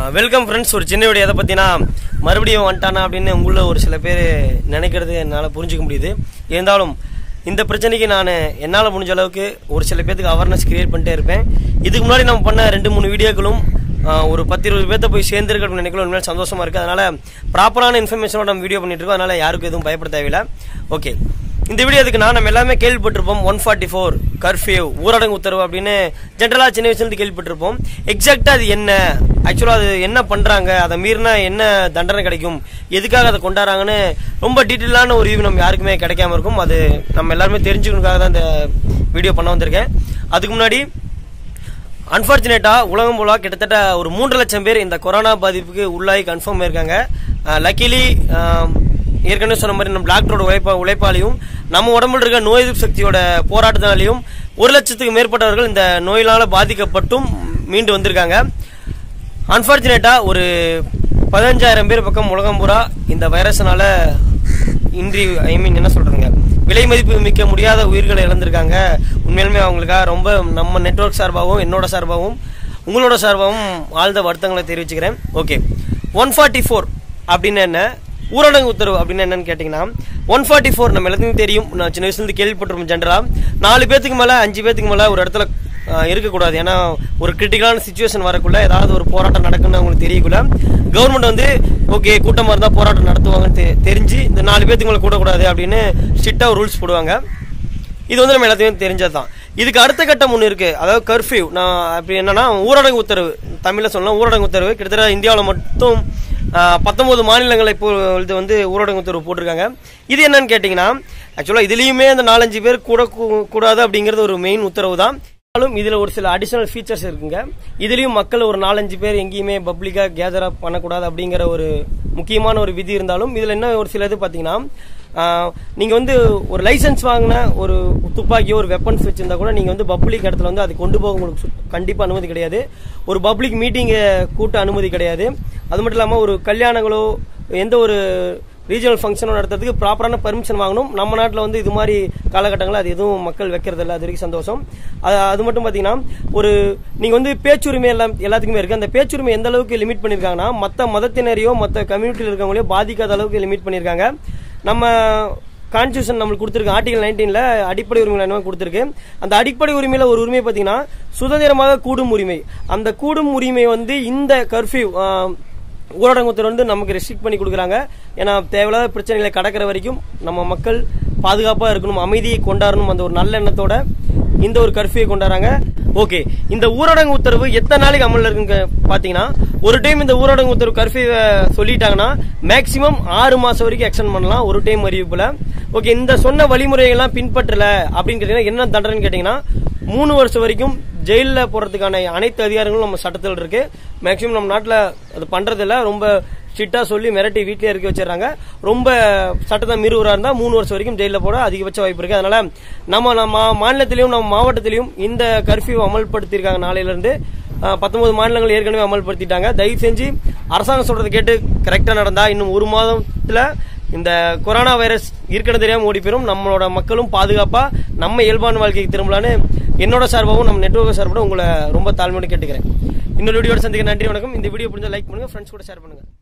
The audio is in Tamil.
வெல்கம் ஃப்ரெண்ட்ஸ் ஒரு சின்ன வீடியோ எதை பற்றினா மறுபடியும் வந்துட்டானா அப்படின்னு உள்ள ஒரு சில பேர் நினைக்கிறது என்னால் புரிஞ்சுக்க முடியுது இருந்தாலும் இந்த பிரச்சனைக்கு நான் என்னால் முடிஞ்ச அளவுக்கு ஒரு சில பேத்துக்கு அவேர்னஸ் கிரியேட் பண்ணிட்டே இருப்பேன் இதுக்கு முன்னாடி நம்ம பண்ண ரெண்டு மூணு வீடியோக்களும் ஆஹ், ஒரு பத்து இருபது பேர்த்த போய் சேர்ந்துருக்கு அப்படின்னு நினைக்கல உண்மையில சந்தோஷமா இருக்குது அதனால ப்ராப்பரான இன்ஃபர்மேஷனோட நம்ம வீடியோ பண்ணிட்டு இருக்கோம் அதனால யாருக்கும் எதுவும் பயப்பட தேவையில்லை ஓகே இந்த வீடியோ எதுக்குன்னா நம்ம எல்லாமே கேள்விப்பட்டிருப்போம் ஒன் ஃபார்ட்டி ஃபோர் கர்ஃபியூ ஊரடங்கு உத்தரவு அப்படின்னு ஜென்ரலாக சின்ன வயசுலேருந்து கேள்விப்பட்டிருப்போம் எக்ஸாக்டாக அது என்ன ஆக்சுவலாக அது என்ன பண்ணுறாங்க அதை மீறினா என்ன தண்டனை கிடைக்கும் எதுக்காக அதை கொண்டாடுறாங்கன்னு ரொம்ப டீட்டெயிலான ஒரு வியூ நம்ம யாருக்குமே கிடைக்காம இருக்கும் அது நம்ம எல்லாருமே தெரிஞ்சுக்கணுக்காக தான் இந்த வீடியோ பண்ண வந்திருக்கேன் அதுக்கு முன்னாடி அன்பார்ச்சுனேட்டா உலகம் போலா கிட்டத்தட்ட ஒரு மூன்று லட்சம் பேர் இந்த கொரோனா பாதிப்புக்கு உள்ளாகி கன்ஃபார்ம் ஆயிருக்காங்க லக்கிலி ஏற்கனவே சொன்ன மாதிரி நம்ம டாக்டரோட உழைப்பா உழைப்பாலையும் நம்ம உடம்புல இருக்க நோய் எதிர்ப்பு சக்தியோட போராட்டத்தினாலையும் ஒரு லட்சத்துக்கு மேற்பட்டவர்கள் இந்த நோயினால பாதிக்கப்பட்டும் மீண்டு வந்திருக்காங்க அன்பார்ச்சுனேட்டா ஒரு பதினஞ்சாயிரம் பேர் பக்கம் உலகம் பூரா இந்த வைரஸ்னால இன்றி ஐ மீன் என்ன சொல்றதுங்க விலை மதிப்பு மிக்க முடியாத உயிர்களை இழந்திருக்காங்க உண்மையிலுமே அவங்களுக்காக ரொம்ப நம்ம நெட்வொர்க் சார்பாகவும் என்னோட சார்பாகவும் உங்களோட சார்பாகவும் ஆழ்ந்த வருத்தங்களை தெரிவிச்சுக்கிறேன் ஓகே ஒன் ஃபார்ட்டி ஃபோர் அப்படின்னு என்ன ஊரடங்கு உத்தரவு அப்படின்னு என்னன்னு கேட்டிங்கன்னா ஒன் ஃபார்ட்டி ஃபோர் நம்ம எல்லாத்துக்கும் தெரியும் நான் சின்ன வயசுலேருந்து கேள்விப்பட்டிருப்போம் ஜென்ரலாக நாலு பேத்துக்கு மேலே அஞ்சு பேத்துக்கு மேலே ஒரு இடத்துல ஆஹ் இருக்கக்கூடாது ஏன்னா ஒரு கிரிட்டிக்கலான சுச்சுவேஷன் வரக்குள்ள ஏதாவது ஒரு போராட்டம் நடக்குன்னு அவங்களுக்கு தெரியக்குள்ள கவர்மெண்ட் வந்து ஓகே கூட்டமாக இருந்தால் போராட்டம் நடத்துவாங்கன்னு தெ- தெரிஞ்சு இந்த நாலு பேத்துக்கு மேலே கூடக்கூடாது அப்படின்னு ஸ்ட்ரிக்டாக ரூல்ஸ் போடுவாங்க இது வந்து நம்ம எல்லாத்தையும் தெரிஞ்சது தான் இதுக்கு அடுத்த கட்டம் ஒன்று இருக்கு அதாவது கர்ஃபியூ நான் அப்படி என்னன்னா ஊரடங்கு உத்தரவு தமிழில் சொல்லலாம் ஊரடங்கு உத்தரவு கிட்டத்தட்ட இந்தியாவில் மட்டும் பத்தொன்பது மாநிலங்களை இப்போ இது வந்து ஊரடங்கு உத்தரவு போட்டிருக்காங்க இது என்னன்னு கேட்டிங்கன்னா ஆக்சுவலாக இதுலேயுமே அந்த நாலஞ்சு பேர் கூட கூ- கூடாது அப்படிங்கிறது ஒரு மெயின் உத்தரவு தான் ஆனாலும் இதில் ஒரு சில அடிஷனல் ஃபீச்சர்ஸ் இருக்குங்க இதுலேயும் மக்கள் ஒரு நாலஞ்சு பேர் எங்கேயுமே பப்ளிக்காக கேதர் அப் பண்ணக்கூடாது அப்படிங்கிற ஒரு முக்கியமான ஒரு விதி இருந்தாலும் இதில் என்ன ஒரு சில இது பார்த்தீங்கன்னா ஆஹ், நீங்க வந்து ஒரு லைசென்ஸ் வாங்கின ஒரு துப்பாக்கியோ ஒரு வெப்பன்ஸ் வச்சிருந்தா கூட நீங்க வந்து பப்ளிக் இடத்துல வந்து அதை கொண்டு போக உங்களுக்கு சு- கண்டிப்பா அனுமதி கிடையாது ஒரு பப்ளிக் மீட்டிங்கை கூட்ட அனுமதி கிடையாது அது மட்டும் இல்லாம ஒரு கல்யாணங்களோ எந்த ஒரு ரீஜனல் ஃபங்க்ஷனோ நடத்துறதுக்கு ப்ராப்பரான பெர்மிஷன் வாங்கணும் நம்ம நாட்டில் வந்து இது மாதிரி காலகட்டங்களில் அது எதுவும் மக்கள் வைக்கிறது இல்லை அது வரைக்கும் சந்தோஷம் அது அது மட்டும் பார்த்தீங்கன்னா ஒரு நீங்கள் வந்து பேச்சுரிமை எல்லாம் எல்லாத்துக்குமே இருக்குது அந்த பேச்சுரிமை எந்த அளவுக்கு லிமிட் பண்ணியிருக்காங்கன்னா மற்ற மதத்தினரையோ மற்ற கம்யூனிட்டியில் இருக்கவங்களையோ பாதிக்காத அளவுக்கு லிமிட் பண்ணியிருக்காங்க நம்ம கான்ஸ்டியூஷன் நம்மளுக்கு கொடுத்துருக்கு ஆர்டிகல் நைன்டீன்ல அடிப்படை உரிமை என்ன கொடுத்துருக்கு அந்த அடிப்படை உரிமையில ஒரு உரிமை பார்த்தீங்கன்னா சுதந்திரமாக கூடும் உரிமை அந்த கூடும் உரிமை வந்து இந்த கர்ஃபியூ ஊரடங்கு உத்தரவு வந்து நமக்கு ரெஸ்ட்ரிக்ட் பண்ணி கொடுக்குறாங்க ஏன்னா தேவையில்லாத பிரச்சனைகளை கடக்கிற வரைக்கும் நம்ம மக்கள் பாதுகாப்பாக இருக்கணும் அமைதியை கொண்டாடணும் அந்த ஒரு நல்ல எண்ணத்தோட இந்த ஒரு கர்ஃபியூவை கொண்டாடுறாங்க ஓகே இந்த ஊரடங்கு உத்தரவு எத்தனை நாளைக்கு அமல்ல இருக்குங்க பாத்தீங்கன்னா ஒரு டைம் இந்த ஊரடங்கு உத்தரவு கர்ஃபியூவை சொல்லிட்டாங்கன்னா மேக்சிமம் ஆறு மாசம் வரைக்கும் எக்ஸ்டெண்ட் பண்ணலாம் ஒரு டைம் அறிவிப்புல ஓகே இந்த சொன்ன வழிமுறைகள்லாம் பின்பற்றல அப்படின்னு கேட்டீங்கன்னா என்ன தண்டனைன்னு கேட்டீங்கன்னா மூணு வருஷம் வரைக்கும் ஜெயில்ல போறதுக்கான அனைத்து அதிகாரங்களும் நம்ம சட்டத்தில் இருக்கு மேக்சிமம் நம்ம நாட்டில் அது பண்றது இல்ல ரொம்ப ஸ்ட்ரிக்டா சொல்லி மிரட்டி வீட்லயே இருக்க வச்சிடறாங்க ரொம்ப சட்டத்தை மீறுவரா இருந்தா மூணு வருஷம் வரைக்கும் ஜெயில போட அதிகபட்ச வாய்ப்பு இருக்கு அதனால நம்ம நம்ம மாநிலத்திலையும் நம்ம மாவட்டத்திலையும் இந்த கர்ஃபியூ அமல்படுத்தியிருக்காங்க நாளையில இருந்து பத்தொன்பது மாநிலங்கள் ஏற்கனவே அமல்படுத்திட்டாங்க தயவு செஞ்சு அரசாங்கம் சொல்றதை கேட்டு கரெக்டா நடந்தா இன்னும் ஒரு மாதத்துல இந்த கொரோனா வைரஸ் இருக்கிறது தெரியாம ஓடி போயிரும் நம்மளோட மக்களும் பாதுகாப்பா நம்ம இயல்பான வாழ்க்கைக்கு திரும்பலான்னு என்னோட சார்பாகவும் நம்ம நெட்வொர்க் சார்பாகவும் உங்களை ரொம்ப தாழ்மையோடு கேட்டுக்கிறேன் இன்னொரு வீடியோட சந்திக்க நன்றி வணக்கம் இந்த வீடியோ புரிஞ்சா லைக் பண்ணுங்க ஃப்ரெண்ட்ஸ் கூட ஷேர் பண்ணுங்க